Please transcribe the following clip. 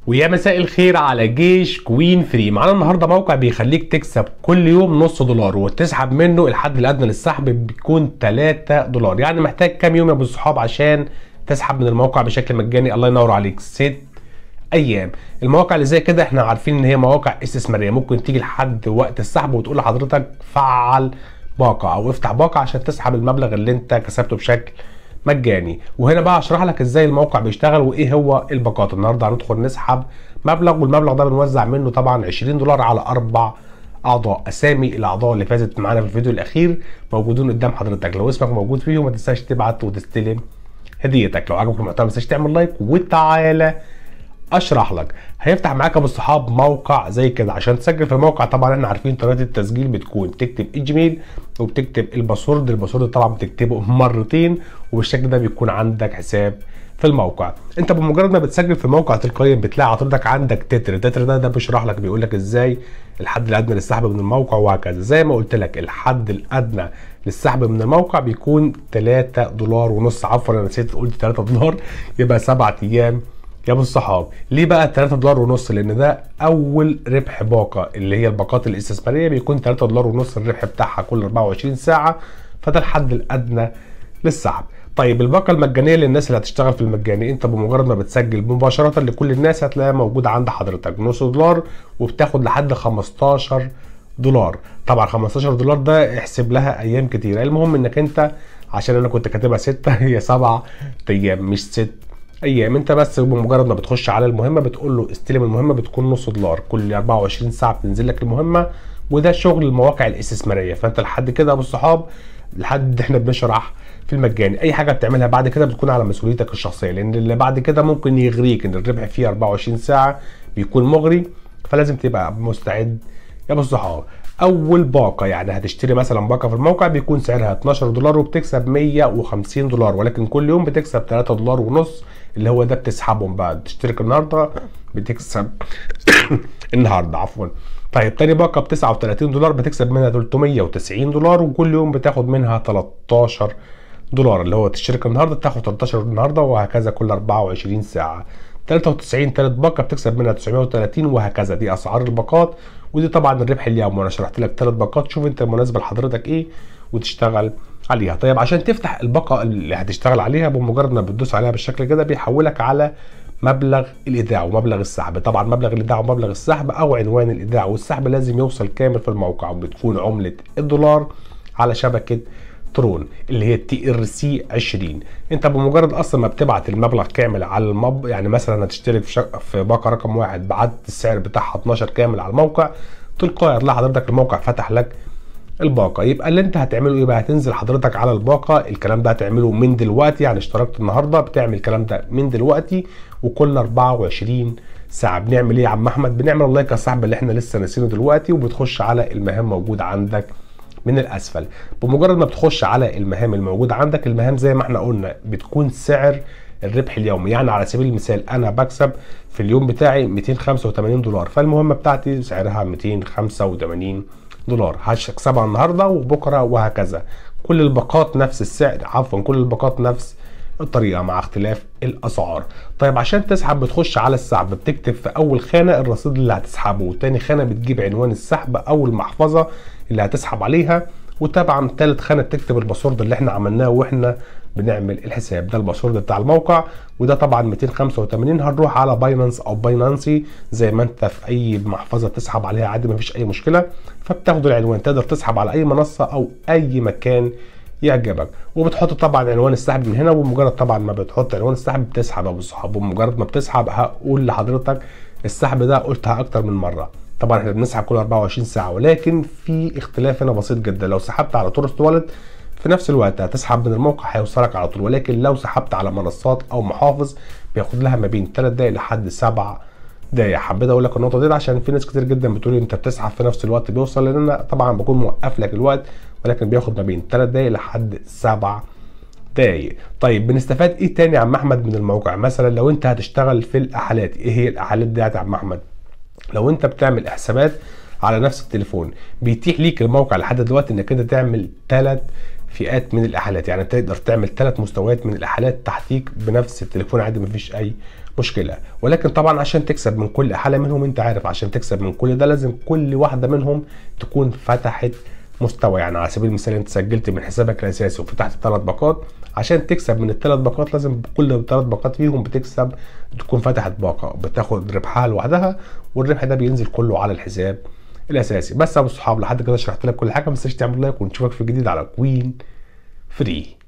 ويا مساء الخير على جيش كوين فري معانا النهارده موقع بيخليك تكسب كل يوم نص دولار وتسحب منه الحد الادنى للسحب بيكون 3 دولار يعني محتاج كام يوم يا ابو الصحاب عشان تسحب من الموقع بشكل مجاني الله ينور عليك ست ايام المواقع اللي زي كده احنا عارفين ان هي مواقع استثماريه ممكن تيجي لحد وقت السحب وتقول لحضرتك فعل باقه او افتح باقه عشان تسحب المبلغ اللي انت كسبته بشكل مجاني وهنا بقى اشرح لك ازاي الموقع بيشتغل وايه هو الباقات النهارده هندخل نسحب مبلغ والمبلغ ده بنوزع منه طبعا 20 دولار على اربع اعضاء اسامي الاعضاء اللي فازت معانا في الفيديو الاخير موجودون قدام حضرتك لو اسمك موجود فيهم ما تنساش تبعت وتستلم هديتك لو عجبك المحتوى ما تنساش تعمل لايك وتعالى اشرح لك هيفتح معاك ابو الصحاب موقع زي كده عشان تسجل في الموقع طبعا احنا عارفين طريقه التسجيل بتكون تكتب ايجيميل وبتكتب الباسورد الباسورد طبعا بتكتبه مرتين وبالشكل ده بيكون عندك حساب في الموقع انت بمجرد ما بتسجل في الموقع تلقائيا بتلاقي حضرتك عندك تتر التتر ده ده بيشرح لك بيقول لك ازاي الحد الادنى للسحب من الموقع وهكذا زي ما قلت لك الحد الادنى للسحب من الموقع بيكون 3 دولار ونص عفوا انا نسيت قلت 3 دولار يبقى 7 ايام يا ابو الصحاب ليه بقى 3 دولار ونص لان ده اول ربح باقه اللي هي الباقات الاستثماريه بيكون 3 دولار ونص الربح بتاعها كل 24 ساعه فده الحد الادنى للسحب طيب الباقه المجانيه للناس اللي هتشتغل في المجاني انت بمجرد ما بتسجل مباشره لكل الناس هتلاقيها موجوده عند حضرتك نص دولار وبتاخد لحد 15 دولار طبعا 15 دولار ده احسب لها ايام كتيره المهم انك انت عشان انا كنت كاتبها 6 هي 7 ايام مش 6 ايام انت بس بمجرد ما بتخش على المهمه بتقول له استلم المهمه بتكون نص دولار كل 24 ساعه بتنزل لك المهمه وده شغل المواقع الاستثماريه فانت لحد كده يا ابو الصحاب لحد احنا بنشرح في المجاني اي حاجه بتعملها بعد كده بتكون على مسؤوليتك الشخصيه لان اللي بعد كده ممكن يغريك ان الربح فيه 24 ساعه بيكون مغري فلازم تبقى مستعد يا ابو الصحاب اول باقه يعني هتشتري مثلا باقه في الموقع بيكون سعرها 12 دولار وبتكسب 150 دولار ولكن كل يوم بتكسب 3 دولار ونص اللي هو ده بتسحبهم بقى تشترك النهارده بتكسب النهارده عفوا طيب تاني باقه ب 39 دولار بتكسب منها 390 دولار وكل يوم بتاخد منها 13 دولار اللي هو تشترك النهارده تاخد 13 النهارده وهكذا كل 24 ساعه 93 تالت باقه بتكسب منها 930 وهكذا دي اسعار الباقات ودي طبعا الربح اليومي وانا شرحت لك ثلاث باقات شوف انت المناسبه لحضرتك ايه وتشتغل عليها طيب عشان تفتح الباقه اللي هتشتغل عليها بمجرد ما بتدوس عليها بالشكل كده بيحولك على مبلغ الايداع ومبلغ السحب طبعا مبلغ الايداع ومبلغ السحب او عنوان الايداع والسحب لازم يوصل كامل في الموقع وبتكون عمله الدولار على شبكه ترون اللي هي تي ار سي 20 انت بمجرد اصلا ما بتبعت المبلغ كامل على المب يعني مثلا هتشترك في, شك... في باقه رقم واحد بعت السعر بتاعها 12 كامل على الموقع تلقائي هتلاقي حضرتك الموقع فتح لك الباقه يبقى اللي انت هتعمله ايه بقى هتنزل حضرتك على الباقه الكلام ده هتعمله من دلوقتي يعني اشتركت النهارده بتعمل الكلام ده من دلوقتي وكل 24 ساعه بنعمل ايه يا عم احمد بنعمل اللايك يا صاحبي اللي احنا لسه ناسينه دلوقتي وبتخش على المهام موجوده عندك من الاسفل بمجرد ما بتخش على المهام الموجوده عندك المهام زي ما احنا قلنا بتكون سعر الربح اليومي يعني على سبيل المثال انا بكسب في اليوم بتاعي 285 دولار فالمهمه بتاعتي سعرها 285 دولار هكسبها النهارده وبكره وهكذا كل الباقات نفس السعر عفوا كل الباقات نفس الطريقه مع اختلاف الاسعار طيب عشان تسحب بتخش على السحب بتكتب في اول خانه الرصيد اللي هتسحبه وتاني خانه بتجيب عنوان السحب او المحفظه اللي هتسحب عليها وطبعا تالت خانه تكتب الباسورد اللي احنا عملناه واحنا بنعمل الحساب ده الباسورد بتاع الموقع وده طبعا 285 هنروح على باينانس او باينانسي زي ما انت في اي محفظه تسحب عليها عادي مفيش اي مشكله فبتاخد العنوان تقدر تسحب على اي منصه او اي مكان يعجبك وبتحط طبعا عنوان السحب من هنا وبمجرد طبعا ما بتحط عنوان السحب بتسحب يا ابو الصحاب ومجرد ما بتسحب هقول لحضرتك السحب ده قلتها اكتر من مره طبعا احنا بنسحب كل 24 ساعه ولكن في اختلاف هنا بسيط جدا لو سحبت على تورست والت في نفس الوقت هتسحب من الموقع هيوصلك على طول ولكن لو سحبت على منصات او محافظ بياخد لها ما بين 3 دقائق لحد 7 دقايق حبيت اقول لك النقطه دي عشان في ناس كتير جدا بتقول انت بتسحب في نفس الوقت بيوصل لان انا طبعا بكون موقف لك الوقت ولكن بياخد ما بين 3 دقايق لحد 7 دقايق طيب بنستفاد ايه تاني يا عم احمد من الموقع مثلا لو انت هتشتغل في الاحالات ايه هي الاحالات دي يا عم احمد لو انت بتعمل حسابات على نفس التليفون بيتيح ليك الموقع لحد دلوقتي انك انت تعمل ثلاث فئات من الاحالات يعني تقدر تعمل ثلاث مستويات من الاحالات تحتيك بنفس التليفون عادي مفيش اي مشكله ولكن طبعا عشان تكسب من كل حاله منهم انت عارف عشان تكسب من كل ده لازم كل واحده منهم تكون فتحت مستوى يعني على سبيل المثال انت سجلت من حسابك الاساسي وفتحت ثلاث باقات عشان تكسب من الثلاث باقات لازم كل ثلاث باقات فيهم بتكسب تكون فتحت باقه بتاخد ربحها لوحدها والربح ده بينزل كله على الحساب الاساسي بس يا ابو الصحاب لحد كده شرحت لك كل حاجه ما تنساش تعمل لايك ونشوفك في جديد على كوين فري